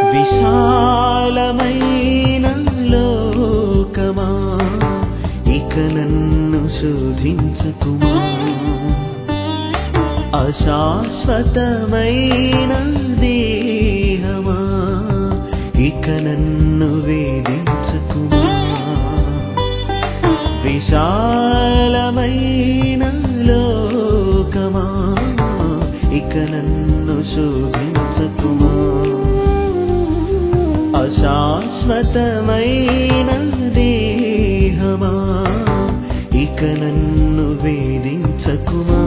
విశాలమైన లోకమా ఇక నన్ను శోధించకుమా అశాశ్వతమైన దేహమా ఇక నన్ను వేధించకుమా విశాలమైన లోకమా ఇక నన్ను శోధించకుమా అశాశ్వతమైన దేహమా ఇక నన్ను వేధించకుమా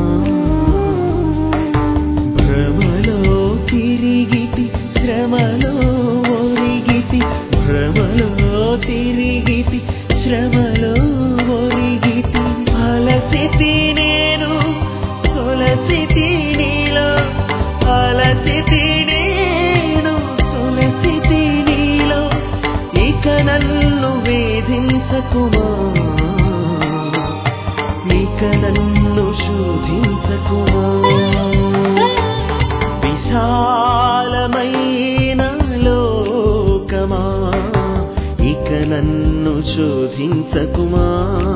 భ్రమలో తిరిగితి శ్రమలో ఒరిగితి భ్రమలో తిరిగితి శ్రమలో ఒరిగితి అలసితి నేను సొలసితి నీలో అలసితి నేను సొలసితి నీలో ఇక నన్ను వేధించకుమా ఇక నన్ను శోధించకుమా విశాలమైన లోకమా ఇక నన్ను శోధించకుమా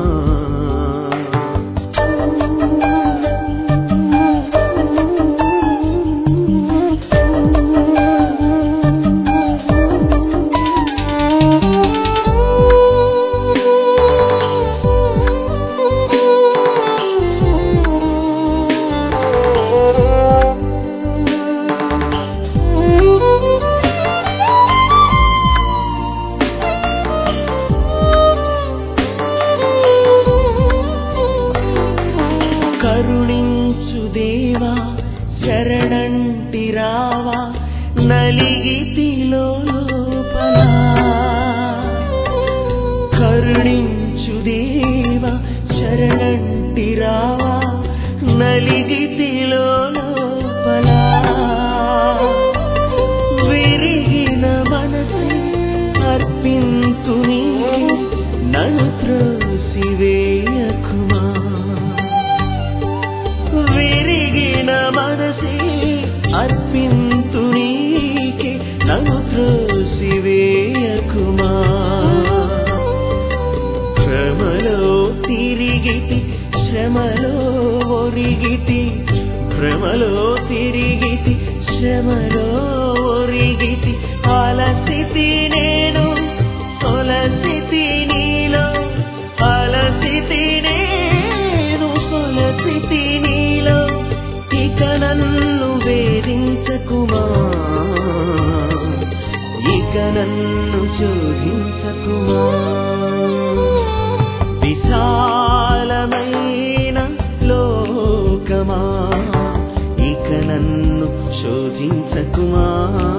కరుణించు దేవా శరణంటి రావా నలిగితిలో లోపల కరుణించు దేవా శరణంటి రావా నలిగితిలో లోపల విరిగిన మనసే అర్పింతు నీకే నన్ను త్రోసివేయకుమా విరిగిన మనసే అర్పింతు నీకే నన్ను త్రోసివేయకుమా భ్రమలో తిరిగితి శ్రమలో ఒరిగితి భ్రమలో తిరిగితి శ్రమలో ఒరిగితి అలసితి నేను సొలసితి నీలో అలసితి నేను సొలసితి నీలో ఇక నన్ను వేధించకుమా ఇక నన్ను శోధించకుమా విశాలమైన లోకమా ఇక నన్ను శోధించకుమా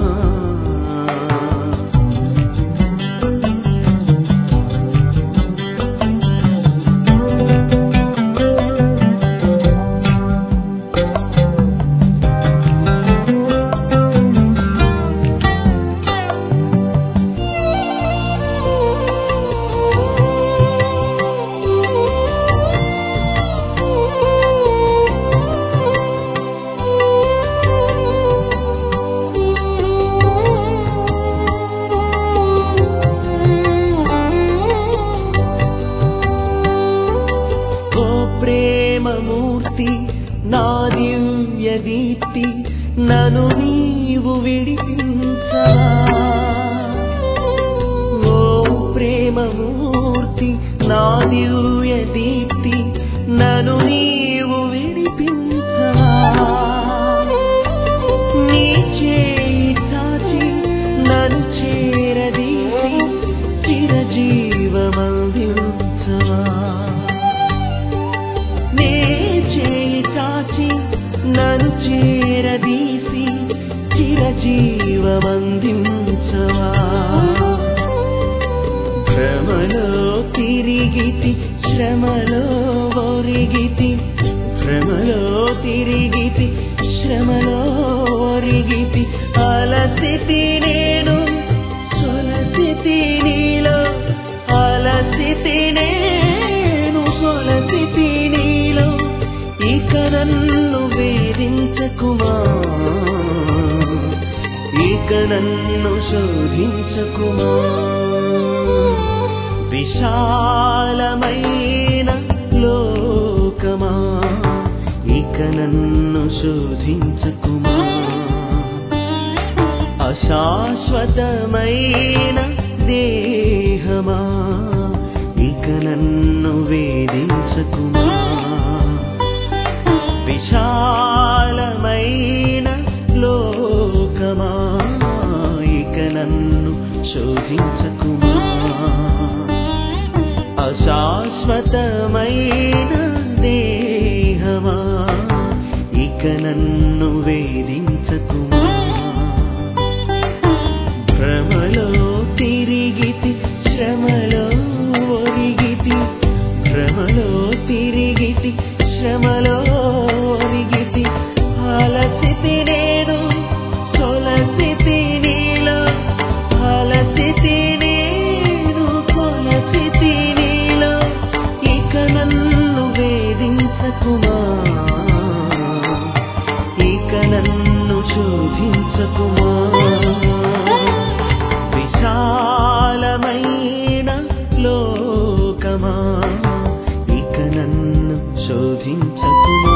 ఓ ప్రేమమూర్తి నా దివ్య దీప్తి నన్ను నీవు విడిపించవా ఓ ప్రేమమూర్తి నా దివ్య దీప్తి నన్ను నీవు విడిపించవా నీ చేయి చాచి నన్ను చేరదీసి చిరజీవమందించవా నే చేయి చాచి నన్ను చేరదీసి చిరజీవమందించవా భ్రమలో తిరిగితి శ్రమలో ఒరిగితి భ్రమలో తిరిగితి శ్రమలో ఒరిగితి అలసితి నేను సొలసితి నీలో అలసితి నేను సొలసితి నీలో ఇక నన్ను వేధించకుమా ఇక ఇక నన్ను శోధించకుమా విశాలమైన లోకమా ఇక నన్ను శోధించకుమా అశాశ్వతమైన దేహమా ఇక నన్ను వేధించకుమా విశాలమైన లోకమా ఇక నన్ను శోధించకుమా అశాశ్వతమైన దేహమా ఇక నన్ను వేధించకుమా భ్రమలో తిరిగితి శ్రమలో ఒరిగితి భ్రమలో తిరిగితి శ్రమలో ఒరిగితి అలసితి నేను సొలసితి నీలో అలసితి నేను సొలసితి నీలో ఇక నన్ను వేధించకుమా ఇక నన్ను శోధించకుమా విశాలమైన లోకమా ఇక నన్ను శోధించకుమా